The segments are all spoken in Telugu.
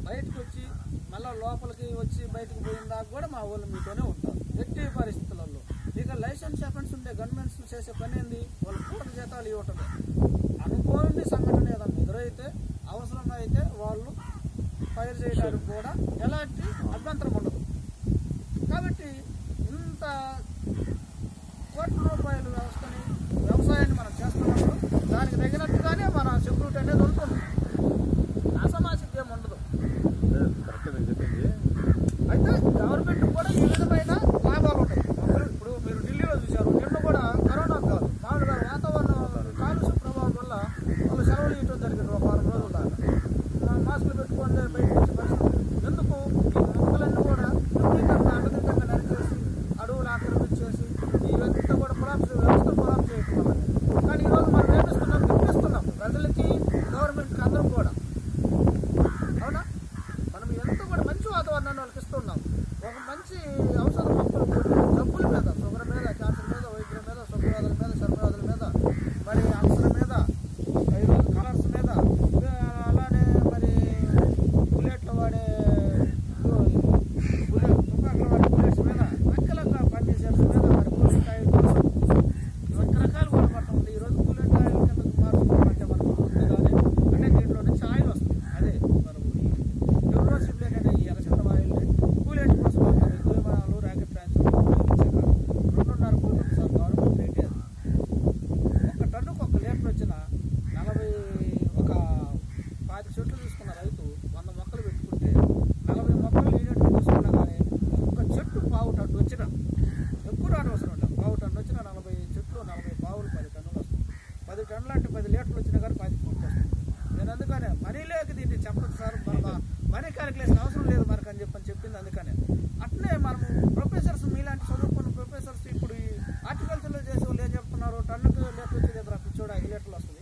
బయటకు వచ్చి మళ్ళీ లోపలికి వచ్చి బయటకు పోయిన దాకా కూడా మా వాళ్ళు మీతోనే ఉంటారు ఎట్టి పరిస్థితులలో ఇక లైసెన్స్ అఫెన్స్ ఉండే గవర్నమెంట్స్ చేసే పని ఏంది వాళ్ళు పూట జీతాలు ఇవ్వటమే అనుకోని సంఘటన ఏదన్నా ఎదురైతే అవసరంగా అయితే వాళ్ళు ఫైర్ చేయడానికి కూడా ఎలాంటి అభ్యంతరం ఉండదు కాబట్టి ఇంత కోట్ల రూపాయల వ్యవస్థని వ్యవసాయాన్ని మనం చేస్తున్నప్పుడు దానికి తగినట్టుగానే మన సెక్యూరిటీ అనేది ఉంటుంది అసమాసిద్ధి ఏమి ఉండదు కరెక్ట్ నేను చెప్పింది అయితే గవర్నమెంట్ కూడా ఈ విధమైన లాభాలు ఉంటాయి ఒకరు- ఇప్పుడు మీరు ఢిల్లీలో చూశారు నిన్న కూడా కరోనా కాదు మామూలుగా వాతావరణం కాలుష్య ప్రభావం వల్ల వాళ్ళు సెలవులు ఇవ్వడం జరిగింది ఒక వారం రోజుల దాకా మా- మాస్కులు పెట్టుకోండి బయటకు వచ్చే పరిస్థితి ఎందుకు ఈ మొక్కలన్నీ కూడా విపరీతంగా అడ్డదిడ్డంగా నరికేసి అడవులు ఆక్రమించేసి ఇవంతా కూడా కొలాప్స్ వ్యవస్థ కొలాప్స్ చేయడం వల్ల కానీ ఈరోజు మనం ఏమిస్తున్నాం ఇప్పిస్తున్నాం ప్రజలకి గవర్నమెంట్కి అందరం కూడా అవునా మనం ఎంత కూడా మంచి వాతావరణాన్ని వాళ్ళకి ఇస్తున్నాం ఒక మంచి ఔషధ మొక్కలు కొన్ని జబ్బుల మీద షుగర్ మీద క్యాన్సర్ మీద వైద్యుల మీద శుక్రవాదుల మీద శర్మవాదుల మీద మరి అల్సర్ మీద ఈరోజు కలర్స్ మీద ఆ, అలానే మరి బుల్లెట్లు వాడే బుల్లెట్ తుపాకులు వాడే బుల్లెట్స్ మీద రకరకాల ఫర్నిచర్స్ మీద మరి బుల్లెట్ ఆయిల్ కోసం రకరకాలు కూడా పడుతుంది ఈరోజు బుల్లెట్ ఆయిల్ కింద మార్చుకోమంటే మనకు వస్తుంది కానీ అంటే దీంట్లో నుంచి ఆయిల్ వస్తుంది అదే మనకు యూనివర్సిటీ అనే ఈ ఎలక్షన్ ఆయిల్ని కూలెంట్ కోసం వాడతారు యుద్ధ విమానాలు రాకెట్ లాంచర్లు ఉపయోగించే కాదు రెండున్నర కోట్లు సార్ గవర్నమెంట్ రేట్ అది ఒక టన్నుకు ఒక లీటర్ వచ్చిన నలభై ఒక పాతి చెట్లు తీసుకున్న రైతు వంద మొక్కలు పెట్టుకుంటే నలభై మొక్కలు యూనిట్ తీసుకున్నా కానీ ఒక చెట్టు పావు టన్ను వచ్చిన ఎక్కువ రాని అవసరం ఉండదు పావు టన్ను వచ్చిన నలభై చెట్లు నలభై పావులు పది టన్నులు వస్తుంది పది టన్నులు అంటే పది లీటర్లు వచ్చినా కానీ పది కోట్లు వస్తుంది నేను అందుకనే మనీ లేక దీన్ని చెప్పదు సార్ మన మనీ క్యాలిక్యులేషన్ అవసరం లేదు మనకు అని చెప్పని చెప్పింది అందుకనే అట్లే మనము ప్రొఫెసర్స్ మీలాంటి చదువుకున్న ప్రొఫెసర్స్ ఇప్పుడు ఈ హార్టికల్చర్లో చేసే వాళ్ళు ఏం చెప్తున్నారు టన్నుకు లీటర్ వచ్చేది ఎదురు కూర్చోడు ఐదు లీటర్లు వస్తుంది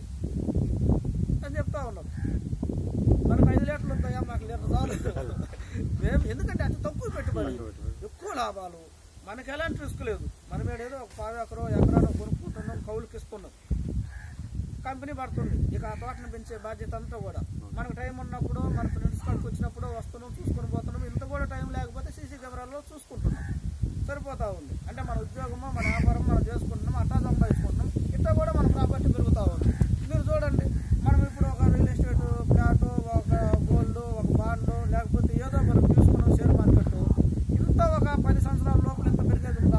అని చెప్తా ఉన్నారు మనకు ఐదు లీటర్లు ఉంటాయా మాకు లీటర్ చాలు మేము ఎందుకంటే అతి తక్కువ పెట్టుబడి ఎక్కువ లాభాలు మనకి ఎలాంటి రిస్క్ లేదు మనం ఏదో ఒక పావు ఎకరో ఎకరానో కొనుక్కుంటున్నాం కౌలుకి ఇస్తున్నాం కంపెనీ పడుతుంది ఇక ఆ తోటను పెంచే బాధ్యత అంతా కూడా మనకు టైం ఉన్నప్పుడు మన ఫ్రెండ్స్ కాడికి వచ్చినప్పుడు వస్తున్నాం చూసుకొని పోతున్నాం ఇంత కూడా టైం లేకపోతే సీసీ కెమెరాలో చూసుకుంటున్నాం సరిపోతా ఉంది అంటే మన ఉద్యోగము మన వ్యాపారం మనం చేసుకుంటున్నాం అట్టా సంపాదించుకుంటున్నాం ఇట్లా కూడా మన ప్రాపర్టీ పెరుగుతూ ఉంది మీరు చూడండి మనం ఇప్పుడు ఒక రియల్ ఎస్టేట్ ఫ్లాట్ ఒక గోల్డ్ ఒక బాండ్ లేకపోతే ఏదో మనం తీసుకున్నాం షేర్ మార్కెట్ ఇంత ఒక పది సంవత్సరాల లోపల ఇంత పెరిగేది ఉందా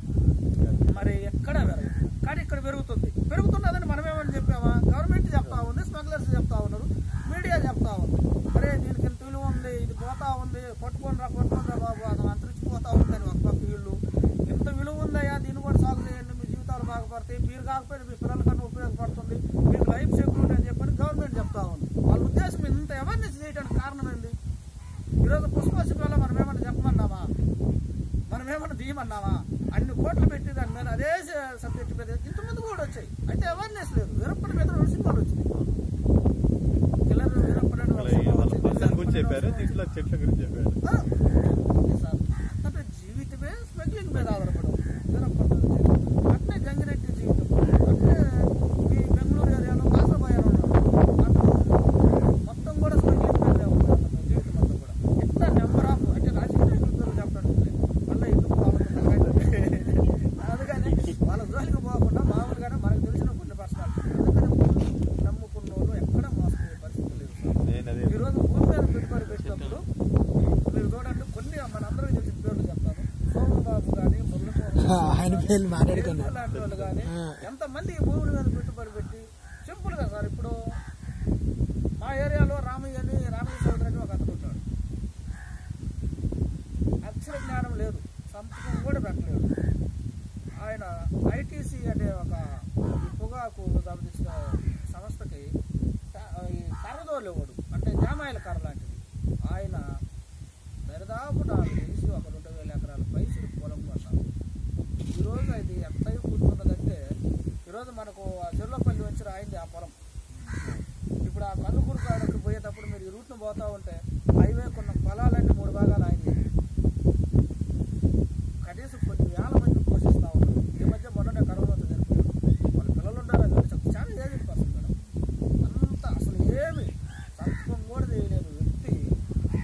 మరి ఎక్కడ పెరగదు కానీ ఇక్కడ పెరుగుతుంది పెరుగుతున్నదని మనం ఏమని చెప్పామా గవర్నమెంట్ చెప్తా ఉంది స్మగ్లర్స్ చెప్తా ఉన్నారు మీడియా చెప్తా ఉంది అరే దీనికి ఇంత విలువ ఉంది ఇది పోతా ఉంది పట్టుకొని రా పట్టుకొని రా బాబు అది అంతరించిపోతా ఉందని ఒక పక్క వీళ్ళు ఇంత విలువ ఉందయ్యా దీన్ని కూడా సాగు చేయండి మీ జీవితాలు బాగుపడతాయి మీరు కాకపోయినా మీ పిల్లలకన్నా ఉపయోగపడుతుంది మీకు లైఫ్ సెక్యూరిటీ అని చెప్పని గవర్నమెంట్ చెప్తా ఉంది వాళ్ళ ఉద్దేశం ఇంత అవేర్నెస్ చేయడానికి కారణం ఏంది ఈరోజు పుష్పశిఖలో మనం ఏమన్నా చెప్పమన్నామా మనం ఏమన్నా తీయమన్నామా అన్ని కోట్లు పెట్టి దాని మీద అదే సబ్జెక్ట్ మీద ఇంతమంది కూడా వచ్చాయి అయితే అవేర్నెస్ లేదు వీరప్పటి మీద రెండు సినిమాలు వచ్చినాయి కిల్లర్ వీరప్పటి అని ఒక వాళ్ళ సినిమా వాళ్ళ వచ్చింది. పర్సన్ గురించి చెప్పారు వీరప్పటి దీంట్లో చెట్ల గురించి చెప్పారు ఆ, ఓకే సార్ అంటే జీవితమే స్మగ్లింగ్ మీద ఆధారపడి ఉంది. వీరప్పటి నుంచి. అట్లే గంగిరెడ్డి జీవితం అట్లే ఈ బెంగళూరు ఏరియాలో కాసబాయ్ అని ఉన్నాడు అట్లా మొత్తం కూడా స్మగ్లింగ్ మీదే ఉంది అతని జీవితం అంతా కూడా ఇట్లా నెంబర్ ఆఫ్ అంటే రాజకీయ నాయకుల పేరు చెప్పడం మళ్ళీ ఎందుకు బాగుంటుంది అందుకని వాళ్ళ జోలికి పోకుండా మామూలుగానే మనకు తెలిసిన కొన్ని పర్సనాలిటీ అందుకని నమ్ముకున్న వాళ్ళు ఎక్కడ మోసపోయే పరిస్థితి లేదు సార్ నేను అదే ఈ రోజు భూమి మీద పెట్టుబడి పెట్టినప్పుడు మీరు చూడండి కొన్ని మనందరికీ తెలిసిన పేర్లు చెప్తాను సోమబాబు కానీ ఆయన పేర్లు మాట్లాడుకున్నారు లాంటి వాళ్ళు కానీ ఎంతమంది ఈ భూముల మీద పెట్టుబడి పెట్టి సింపుల్ గా సార్ ఇప్పుడు మా ఏరియాలో రామయ్య అని రామయ్య చౌదరి అని ఒక అతను ఉంటాడు అక్షర జ్ఞానం లేదు సంతకం కూడా పెట్టలేదు ఆయన ఐటీసీ అనే ఒక ఈ పొగాకు సంబంధించిన సంస్థకి ట- ఈ కర్రదోలేవాడు అంటే జామాయిల కర్ర లాంటిది ఆయన దరిదాపు నాకు తెలిసి ఒక రెండు వేల ఎకరాల పైసలు పొలం కొన్నాడు ఈరోజు అది ఎంత కూర్చున్నదంటే ఈరోజు మనకు ఆ చెర్లపల్లి వచ్చి రాయింది ఆ పొలం ఇప్పుడు ఆ కందుకూరు కాడకు పోయేటప్పుడు మీరు ఈ రూట్ను పోతా ఉంటే హైవే కొన్న పొలాలన్నీ మూడు భాగాలు ఆయన కనీసం కొన్ని వేల మంది పోషిస్తూ ఉన్నారు ఈ మధ్య మొన్ననే కరోనా చనిపోయారు వాళ్ళ పిల్లలు ఉన్నారు అది వదిలేసి చాలా ఏది పర్సన్ మేడం అంత అసలు ఏమి సంతకం కూడా చేయలేని వ్యక్తి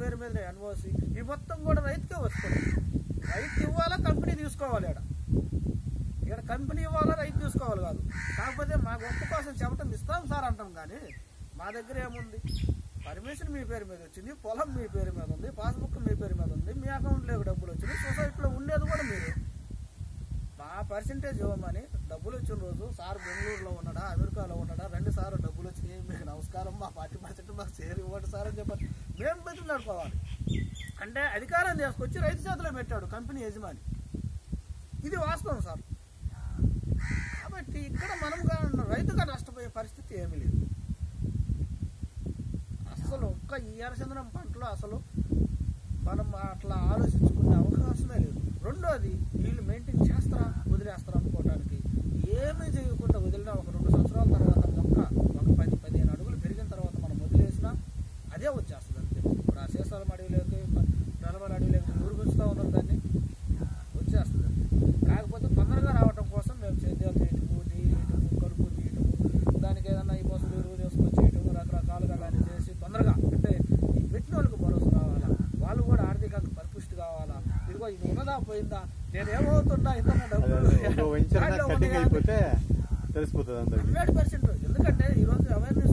పేరు మీద ఎన్ఓసి ఈ మొత్తం కూడా రైతుకే వస్తుంది రైతు ఇవ్వాలా కంపెనీ తీసుకోవాలి ఇక్కడ ఇక్కడ కంపెనీ ఇవ్వాలా రైతు తీసుకోవాలి కాదు కాకపోతే మా గొప్ప కోసం చెప్పటం ఇస్తాం సార్ అంటాం కానీ మా దగ్గర ఏముంది పర్మిషన్ మీ పేరు మీద వచ్చింది పొలం మీ పేరు మీద ఉంది పాస్బుక్ మీ పేరు మీద ఉంది మీ అకౌంట్లోకి డబ్బులు వచ్చినాయి సొసైటీలో ఉండేది కూడా మీరు మా పర్సంటేజ్ ఇవ్వమని డబ్బులు వచ్చిన రోజు సార్ బెంగళూరులో ఉన్నాడా అమెరికాలో ఉన్నాడా రెండు సార్లు డబ్బులు వచ్చినాయి మీకు నమస్కారం మా పార్టీ పర్సెంట్ మాకు షేర్ ఇవ్వండి సార్ అని చెప్పారు మేము బతికి నడుకోవాలి అంటే అధికారం తీసుకొచ్చి రైతు చేతిలో పెట్టాడు కంపెనీ యజమాని ఇది వాస్తవం సార్ కాబట్టి ఇక్కడ మనం గా- రైతుగా నష్టపోయే పరిస్థితి ఏమీ లేదు అసలు ఒక్క ఈ ఎర్రచందనం పంటలో అసలు మనం అట్లా ఆలోచించుకునే అవకాశమే లేదు రెండోది వీళ్ళు మెయింటైన్ చేస్తారా వదిలేస్తారా అనుకోవడానికి ఏమీ చేయకుండా వదిలినా ఒక రెండు సంవత్సరాల తర్వాత మొక్క ఒక పది పదిహేను అడుగులు పెరిగిన తర్వాత మనం వదిలేసినా అదే వచ్చేస్తుంది అంతే ఇప్పుడు ఆ సీసాల అడవిలోకి నలభై అడవిలోకి ఊరు పెంచుతూ ఉన్నారు దాన్ని వచ్చేస్తుంది కాకపోతే తొందరగా రావటం కోసం మేము సేద్యాలు చేయటము నీయటము కలుపు తీయటము దానికి ఏదన్నా ఈ మొసలు ఎరువు తీసుకొచ్చేయటము రకరకాలుగా దాన్ని చేసి తొందరగా అంటే ఈ పెట్టిన వాళ్ళకి భరోసా రావాలా వాళ్ళు కూడా ఆర్థికంగా పరిపుష్టి కావాలా ఇదిగో ఇది ఉన్నదా పోయిందా నేను ఏమవుతున్నా ఇంతన్నా డబ్బులు ఒక వెంచర్ దాంట్లో కటింగ్ ఉన్నాయా? అయిపోతే తెలిసిపోతుంది అందరికి హండ్రెడ్ పర్సెంట్ ఎందుకంటే ఈరోజు అవేర్నెస్